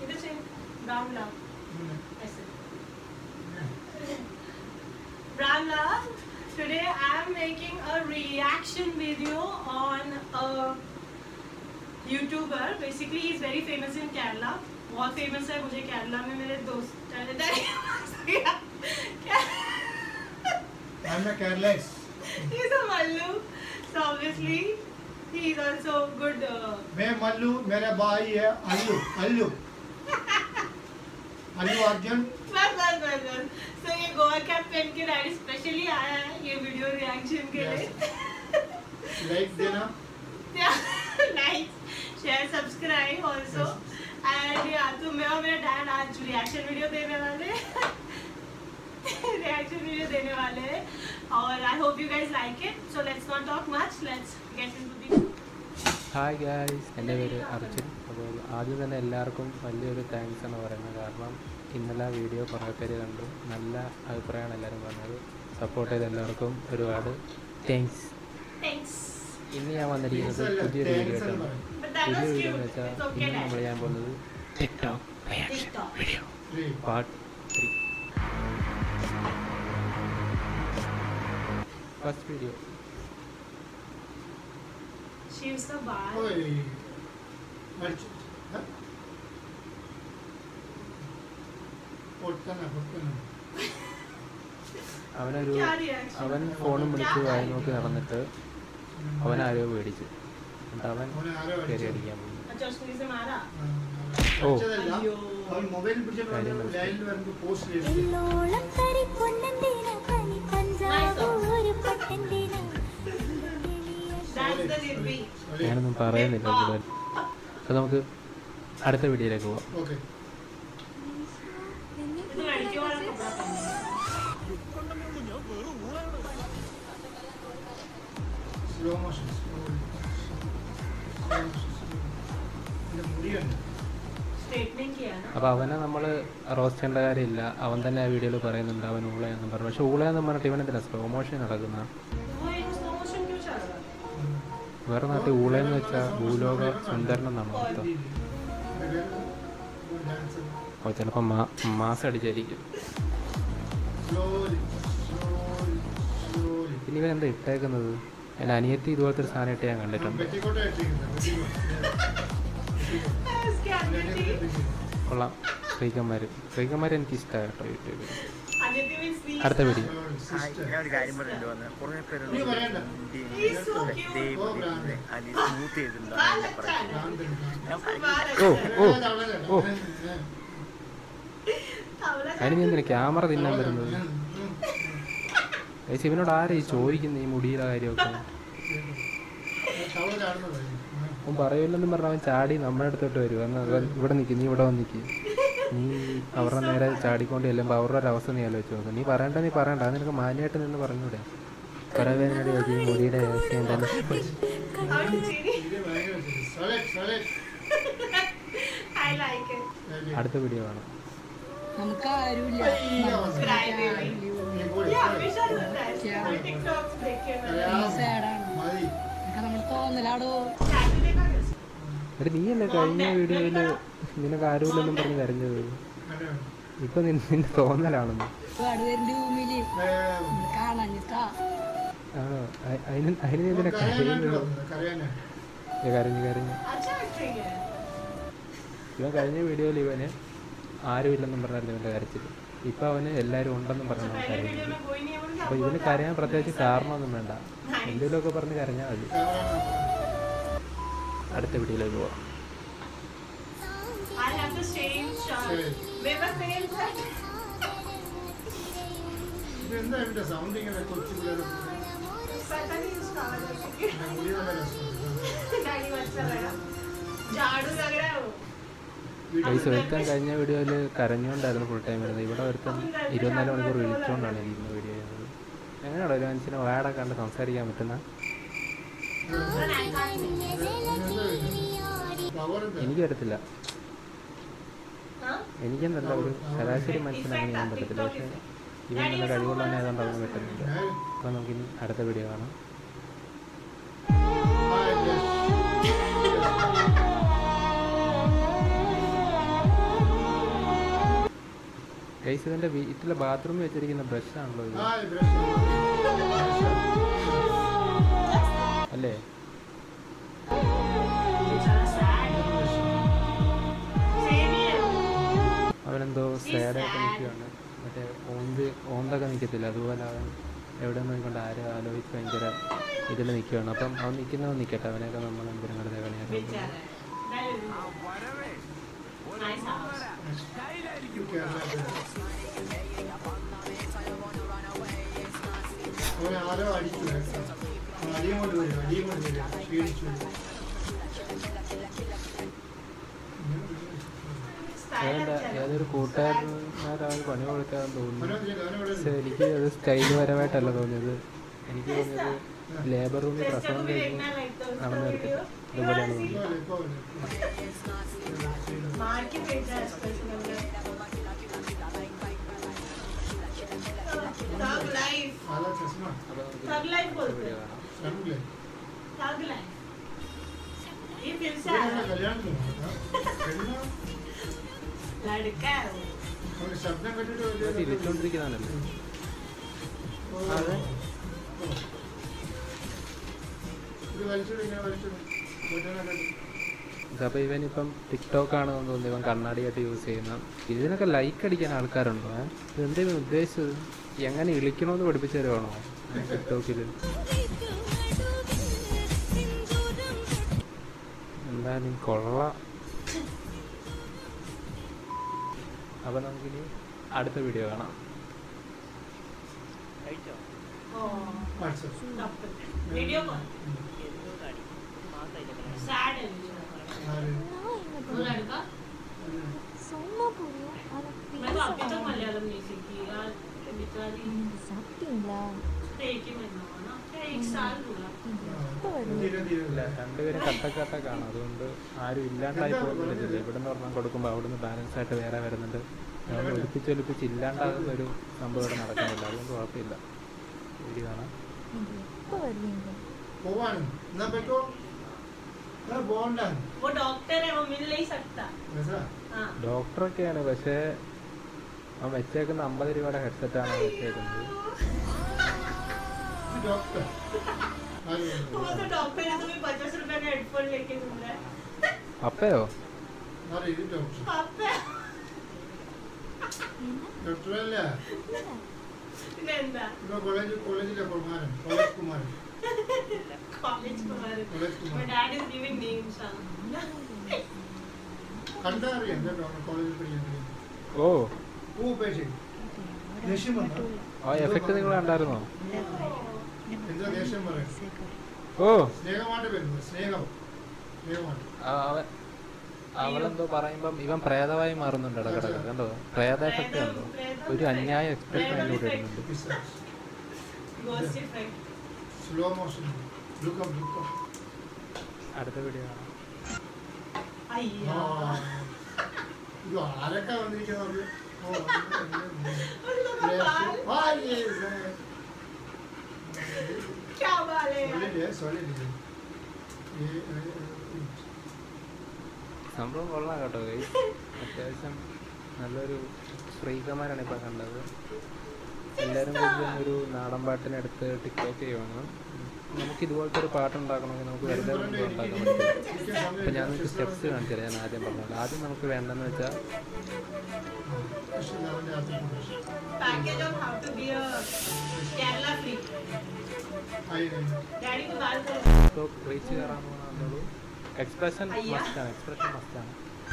इधर से ब्राउन लाओ ऐसे Brown love. Today I am making a reaction video on a YouTuber. Basically, he is very famous in Kerala. बहुत famous है मुझे केरला में मेरे दोस्त I'm a careless. He's a Mallu. So obviously, he is also good. Uh, मैं मल्लू मेरा भाई है अल्लू अल्लू अल्लू अर्जुन बस बस बस बस तो ये गोवा कैप पहन के डैडी स्पेशली आया है ये वीडियो रिएक्शन के लिए लाइक देना like share subscribe also and या तो मैं और मेरा डैड आज रिएक्शन वीडियो देने वाले रिएक्शन वीडियो देने वाले हैं और I hope you guys like it so let's not talk much let's get into the hi guys എൻ്റെ പേര് അർജുൻ അപ്പോൾ ആദ്യം തന്നെ എല്ലാവർക്കും വലിയൊരു താങ്ക്സ് എന്ന് പറയുന്നത് കാരണം ഇന്നലെ വീഡിയോ കുറേ പേര് കണ്ടു നല്ല അഭിപ്രായമാണ് എല്ലാവരും പറഞ്ഞത് സപ്പോർട്ട് ചെയ്ത എല്ലാവർക്കും ഒരുപാട് താങ്ക്സ് थैंक्स ഇന്ന് ഞാൻ വന്നിരിക്കുന്നത് പുതിയൊരു വീഡിയോ ആയിട്ടാണ് But that was പുതിയ വീഡിയോ cute. എന്ന് വെച്ചാൽ It's okay, ഇന്ന് നമ്മൾ Dad. ചെയ്യാൻ പോകുന്നത് TikTok TikTok. Three. Part three first video She's the bar. ओए अर्जुन हाँ? പൊട്ടന പൊട്ടന അവനൊരു क्या reaction? അവൻ ഫോണും വിളിച്ച് വായി നോക്കി നടന്നിട്ട് അവൻ ആരോ പേടിച്ചു എന്നിട്ട് അവൻ അവനെ ആരോ കയറി അടിച്ചു. അടിക്കാൻ പോകുന്നു अच्छा उसने से मारा ഓ. അടിച്ചതല്ല. അയ്യോ. അവൻ മൊബൈൽ പിടിച്ചിട്ട് കാര്യം വന്ന് മനസ്സിലായി. ലൈനിൽ വരുമ്പോ പോസ്റ്റ് ചെയ്തു എല്ലോളം കരി പൊന്നന്തിന പനി പഞ്ചാബ് ഒരു പട്ടന്തിന That's the Nirvi. ഞാനൊന്നും പറയുന്നില്ല കൂടുതൽ അപ്പോൾ നമുക്ക് അടുത്ത വീഡിയോയിലേക്ക് പോവാം ഓക്കെ ഇത് ലड़कियों वाला कपड़ा पहना സ്ലോ മോഷൻ മുടിയുണ്ട് स्ट्रेटनिंग किया ना അപ്പോൾ അവനെ നമ്മൾ റോസ്റ്റ് ചെയ്യേണ്ട കാര്യമില്ല അവൻ തന്നെ ആ വീഡിയോയിൽ പറയുന്നുണ്ട് അവൻ ഊളയെന്നും പറഞ്ഞു പക്ഷേ ഊളയെന്ന് പറഞ്ഞിട്ട് ഇവനെന്തിനാ സ്ലോ മോഷൻ നടക്കുന്ന वो एक स्लो मोशन क्यों चल रहा है വേറെ നാട്ടിൽ ഊളയെന്ന് വെച്ചാൽ ഭൂലോക സുന്ദരൻ എന്നാണ് അർത്ഥം അപ്പോൾ ചിലപ്പോൾ മാ മാസം അടിച്ചായിരിക്കും സ്ലോലി സ്ലോലി സ്ലോലി പിന്നെ ഇവൻ എന്താ ഇട്ടേക്കുന്നത് എൻ്റെ അനിയത്തി ഇതുപോലത്തെ ഒരു സാധനം ഇട്ട് ഞാൻ കണ്ടിട്ടുണ്ട് പെറ്റിക്കോട്ട് उसके अंदर थी കൊള്ളാം ശ്രീകന്മാർ ശ്രീകന്മാർ എനിക്ക് ഇഷ്ടമാണ് കേട്ടോ യൂട്യൂബിൽ अदिति मींस वी അടുത്ത വീഡിയോ ഹായ്, ഞാൻ ഒരു കാര്യം പറഞ്ഞിട്ട് വന്നത് കുറേ പേരുണ്ട് നീ പറയണ്ട. He's so cute. ദൈവം Oh, brand. അലി സ്മൂത്ത് ചെയ്തിട്ടുണ്ടോ പറയുന്നത് ഞാൻ ഓ ഓ ഓ तवला അതിന് ഞാൻ എന്തിനാ ക്യാമറ തിന്നാൻ വരുന്നത് ഏച്ചി ഇവനോട് ആരാ ഈ ചോദിക്കുന്നത് ഈ മുടിയുടെ കാര്യമൊക്കെ അവൻ പറയില്ലെന്നും പറഞ്ഞ അവൻ ചാടി നമ്മുടെ അടുത്തോട്ട് വരും അന്ന് അവൻ ഇവിടെ നിൽക്കും നീ ഇവിടെ വന്ന് നിൽക്കും നീ അവരുടെ നേരെ ചാടിക്കൊണ്ട് ചെല്ലുമ്പോൾ അവരുടെ ഒരു അവസ്ഥ നീ ആലോചിച്ച് നോക്കും നീ പറയണ്ട നീ പറയണ്ട അത് നിനക്ക് മാന്യമായിട്ട് നിന്ന് പറഞ്ഞൂടെ കരവേദനയുടെ ഒരു മുടിയുടെ രഹസ്യം എന്താണ് और चिरी आई लाइक इट അടുത്ത വീഡിയോ കാണാം നമുക്ക് ആരുമില്ല Cry baby. ये हमेशा होता है कोई टिकटॉक देख के मैं സാഡാണ് നമ്മൾ തോന്നലാടോ चैनल देखा कैसे എടി നീയല്ലേ കഴിഞ്ഞ വീഡിയോയിൽ നിനക്ക് ആരുമില്ലെന്നും പറഞ്ഞ് കരഞ്ഞത് ഇപ്പൊ നിൻ- നിന്റെ തോന്നലാണെന്ന് ഒരുപാട് പേരുടെ ഭൂമിയില് കാണാഞ്ഞിട്ടാ ആണോ അ- അതിന് അതിന് നീ എന്തിനാ കരയുന്നത് കരയാനാ ഏ, കരഞ്ഞു കരഞ്ഞു अच्छा एक्टिंग है ഇവൻ കഴിഞ്ഞ വീഡിയോയിൽ ഇവന് ആരുമില്ലെന്നും പറഞ്ഞായിരുന്നു ഇവൻ്റെ കരച്ചിൽ ഇപ്പം അവന് എല്ലാവരും ഉണ്ടെന്നും अच्छा പറഞ്ഞു पहले वीडियो കരയുന്നത് में कोई नहीं है बोल അപ്പോൾ ഇവന് കരയാൻ പ്രത്യേകിച്ച് കാരണമൊന്നും വേണ്ട എന്തെങ്കിലുമൊക്കെ പറഞ്ഞ് കരഞ്ഞാൽ മതി അടുത്ത വീഡിയോയിലേക്ക് പോവാം I have the same shirt. Same. मेरे पास same shirt. ഇതെന്താ ഇവന്റെ സൗണ്ട് ഇങ്ങനെ കൊച്ചു പിള്ളേരെ पता नहीं उसका आवाज कैसे മുടി നല്ല രസമുണ്ട് गाड़ी में अच्छा लगा झाड़ू लग रहा है वो പൈസ ഒരുത്തൻ കഴിഞ്ഞ വീഡിയോയിൽ കരഞ്ഞുകൊണ്ടായിരുന്നു ഫുൾ ടൈം വരുന്നത് ഇവിടെ ഒരുത്തൻ ഇരുപത്തിനാല് മണിക്കൂർ വിളിച്ചുകൊണ്ടാണ് ഇരിക്കുന്ന വീഡിയോ ചെയ്യുന്നത് എങ്ങനെയാണ് ഒരു മനുഷ്യനെ വാട കണ്ട് സംസാരിക്കാൻ പറ്റുന്ന പവർ എനിക്ക് വരത്തില്ല हाँ എനിക്കെന്നല്ല ഒരു ശരാശരി മനുഷ്യനാണ് ഞാൻ പറ്റത്തില്ല പക്ഷേ ഇവൻ നല്ല കഴിവുള്ളവനായതുകൊണ്ട് അവന് പറ്റുന്നുണ്ട് അപ്പോൾ നമുക്കിനി അടുത്ത വീഡിയോ കാണാം ഗൈസ് ഇതിന്റെ വീട്ടിലെ ബാത്റൂമിൽ വെച്ചിരിക്കുന്ന ബ്രഷ് ആണല്ലോ ഇത് ആ ബ്രഷ് അല്ലേ చాలా sad. Same here. അവനെന്തോ He's സാഡായിട്ട് sad. നിൽക്കുകയാണ് മറ്റേ ഓന്ത് ഓന്തൊക്കെ നിൽക്കത്തില്ല അതുപോലെ അവൻ എവിടെ നോക്കിക്കൊണ്ട് ആരും ആലോചിച്ച് ഭയങ്കര ഇതിൽ നിൽക്കുകയാണ് അപ്പം അവൻ നിൽക്കുന്നവൻ നിൽക്കട്ടെ അവനെയൊക്കെ നമ്മൾ എന്തിനും കടുത്ത കളിയാക്കാൻ Bichara. That is nice house. അവനെ ആരോ അടിച്ചു അടിയും കൊണ്ട് വരും അടിയും കൊണ്ട് വരും ക്ഷീണിച്ചു വരും Style ഏതാ of ഏതൊരു കൂട്ടുകാരനാരവൻ പണി കൊടുക്കാൻ തോന്നുന്നു മനോജ് അവനോട് പക്ഷെ എനിക്ക് അത് സ്റ്റൈൽ പരമായിട്ടല്ല തോന്നിയത് എനിക്ക് തോന്നിയത് ലേബർ റൂമിൽ Just പ്രസവം to be കഴിഞ്ഞ് ignorant like those നടന്നു video. വരത്തില്ല ഇതുപോലെയാണ് തോന്നിയത് ഇപ്പോ ഇപ്പോ mark page expression thug life അതാ ചസ്മ അപ്പോൾ നമുക്ക് थग लाइफ बोलते വീഡിയോ हैं കാണാം ശ്രമില്ലേ थग लाइफ ये फिर से ഇവനെ आया കല്യാണത്തിന് പെണ്ണ लड़का है वो അവന് ശബ്ദം കേട്ടിട്ട് ഇത് വലിയ തിരിച്ചുകൊണ്ടിരിക്കുന്നതാണല്ലോ അതെ. ഇത് വലിച്ചിട്ട് ഇങ്ങനെ വലിച്ചിട്ട് കൊറ്റനെ ഇതപ്പോൾ ഇവനിപ്പം ടിക്ടോക്ക് ആണെന്ന് തോന്നുന്നു ഇവൻ കണ്ണാടിയായിട്ട് യൂസ് ചെയ്യുന്ന ഇതിനൊക്കെ ലൈക്ക് അടിക്കാൻ ആൾക്കാരുണ്ടോ ഏ? ഇതെന്താ ഇവൻ ഉദ്ദേശിച്ചത് എങ്ങനെ ഇളിക്കണമെന്ന് പഠിപ്പിച്ചു തരുവാണോ ടിക്ടോക്കിൽ എന്തായാലും കൊള്ളാം അപ്പം നമുക്കിനി അടുത്ത വീഡിയോ കാണാം കഴിച്ചോ WhatsApp stop it. Video call sad है वो लड़का சொன்னபுரியும் ஆனா मैं तो अभी तक मलयालम नहीं सीखी यार बेचारी சாப்பிட்டீங்களா तो एक ही महीना हुआ ना क्या एक साल हुआ ധീരെ ധീരെ ഇല്ല രണ്ടുപേരും കട്ടക്കട്ടക്കാണ് അതുകൊണ്ട് ആരും ഇല്ലാണ്ടായി പോകുന്നില്ല ഇവിടെ നിന്ന് പറഞ്ഞാൽ കൊടുക്കുമ്പോൾ അവിടുന്ന് ബാലൻസ് ആയിട്ട് വേറെ വരുന്നുണ്ട് നമ്മൾ ഒലിപ്പിച്ച് ഒലിപ്പിച്ച് ഇല്ലാണ്ടാകുന്ന ഒരു സംഭവം ഇവിടെ നടക്കുന്നില്ല അതുകൊണ്ട് കുഴപ്പമില്ല വീഡിയോ കാണാം நீங்க எப்போ வருவீங்க പോവാനും എന്നാ പറ്റോ എന്നാ പോകണ്ടാണ് वो डॉक्टर है वो मिल नहीं सकता മനസ്സിലാ हाँ ഡോക്ടറൊക്കെയാണ് പക്ഷേ അവൻ വെച്ചേക്കുന്ന അമ്പത് രൂപയുടെ ഹെഡ്സെറ്റാണ് അവൻ വെച്ചേക്കുന്നത് ഇത് ഡോക്ടർ ആര് वो പറഞ്ഞു? तो डॉक्टर है तुम्हें पचास रुपए का हेडफोन लेके घूम रहा है അപ്പയോ ആര് ഇത് ഡോക്ടർ पापा ഡോക്ടറല്ല नंदा ഇപ്പൊ കോളേജ് കോളേജിലെ Kumaran college Kumaran college Kumar college My Kumaran dad is giving names huh? കണ്ടാ അറിയാം കേട്ടോ കോളേജിൽ പഠിക്കുന്നത് ഓ പൂ പേശി ദേഷ്യം വന്നോ ആ എഫക്റ്റ് നിങ്ങൾ കണ്ടായിരുന്നോ എന്താ ദേഷ്യം പറയാം ഓ സ്നേഹമായിട്ട് വരുന്നത് സ്നേഹം സ്നേഹമായിട്ട് ആ, അവൻ അവളെന്തോ പറയുമ്പം ഇവൻ പ്രേതമായി മാറുന്നുണ്ട് ഇടക്കിടക്ക് കണ്ടോ പ്രേത എഫക്റ്റ് കണ്ടോ ഒരു അന്യായ എക്സ്പ്രഷൻ അതിലൂടെ ഇടുന്നുണ്ട് Ghost effect. സ്ലോ മോഷൻ ലുക്കം ലുക്കം അടുത്ത വീഡിയോ കാണാം അയ്യോ ഇത് ആരൊക്കെ വന്നിരിക്കുന്നത് ഓ बाल क्या बाल है यार? സോളിഡ് സംഭവം കൊള്ളാം കേട്ടോ guys. അത്യാവശ്യം നല്ലൊരു ഫ്രീക്കന്മാരാണ് ഇപ്പം കണ്ടത് എല്ലാവരും കൂടി ഒരു നാടൻ പാട്ടിനെടുത്ത് ടിക്ടോക്ക് ചെയ്യുവാണ് നമുക്ക് ഇതുപോലത്തെ ഒരു പാട്ടുണ്ടാക്കണമെങ്കിൽ നമുക്ക് വെറുതെ കൊണ്ട് ഉണ്ടാക്കാൻ പറ്റും അപ്പം ഞാൻ നിങ്ങൾക്ക് സ്റ്റെപ്സ് കാണിച്ചു തരാം ഞാൻ ആദ്യം പറഞ്ഞത് ആദ്യം നമുക്ക് വേണ്ടതെന്ന് വെച്ചാൽ Package of how to be a Kerala freak. Daddy को बाल कर ടിക്ടോക്ക് റീച്ച് കയറാമെന്നുള്ളൂ എക്സ്പ്രഷൻ അയ്യ. മസ്റ്റാണ് എക്സ്പ്രഷൻ മസ്റ്റാണ്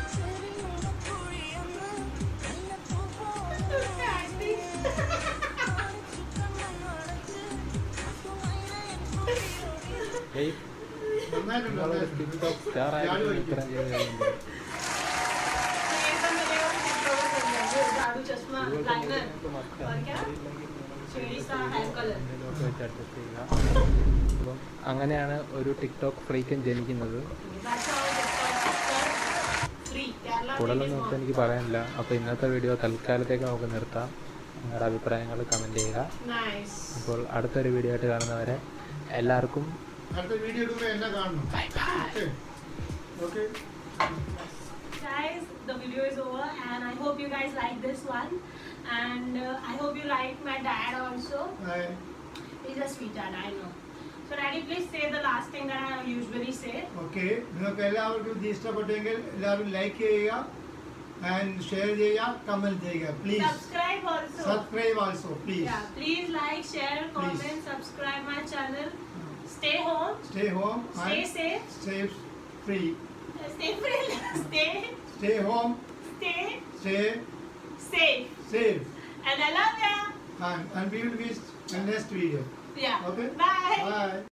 ഗെയ്സ് നിങ്ങളൊരു ടിക്ടോക്ക് സ്റ്റാർ ആയിട്ട് ഇത്രയും ചെയ്ത് കഴിയുമ്പോൾ ये सब मेरे वो TikTok पे चल रहा है, वो जादू चश्मा ഇതുപോലത്തെ लाइनर നിങ്ങൾക്ക് മസ്റ്റാണ്. और क्या शेडी सा हेयर कलर എന്തെങ്കിലുമൊക്കെ വെച്ച് adjust ചെയ്യുക. അപ്പം അങ്ങനെയാണ് ഒരു ടിക്ടോക്ക് ഫ്രീക്കൻ ജനിക്കുന്നത് That's how TikTok free Kerala കൂടുതലൊന്നും freak നമുക്ക് is എനിക്ക് പറയാനില്ല അപ്പോൾ ഇന്നത്തെ വീഡിയോ തൽക്കാലത്തേക്ക് നമുക്ക് നിർത്താം നിങ്ങളുടെ അഭിപ്രായങ്ങൾ കമൻറ്റ് ചെയ്യുക nice. അപ്പോൾ അടുത്തൊരു വീഡിയോ ആയിട്ട് കാണുന്നവരെ എല്ലാവർക്കും അടുത്ത വീഡിയോ ഇടുമ്പോൾ എന്നെ കാണണം okay okay guys, the video is over, and I hope you guys like this one, and uh, I hope you like my dad also. Bye. He's a sweet dad, I know. So, Daddy, please say the last thing that I usually say. Okay നിങ്ങൾക്ക് എല്ലാവർക്കും ഇത് ഇഷ്ടപ്പെട്ടെങ്കിൽ എല്ലാവരും like ചെയ്യുക and share ചെയ്യുക comment ചെയ്യുക please Subscribe also. Subscribe also please Yeah, please like, share, comment, subscribe my channel. Stay home, stay home stay safe, stay free stay free, stay, stay home stay stay safe. Safe And I love ya. and and we will meet in next video Yeah. okay Bye. bye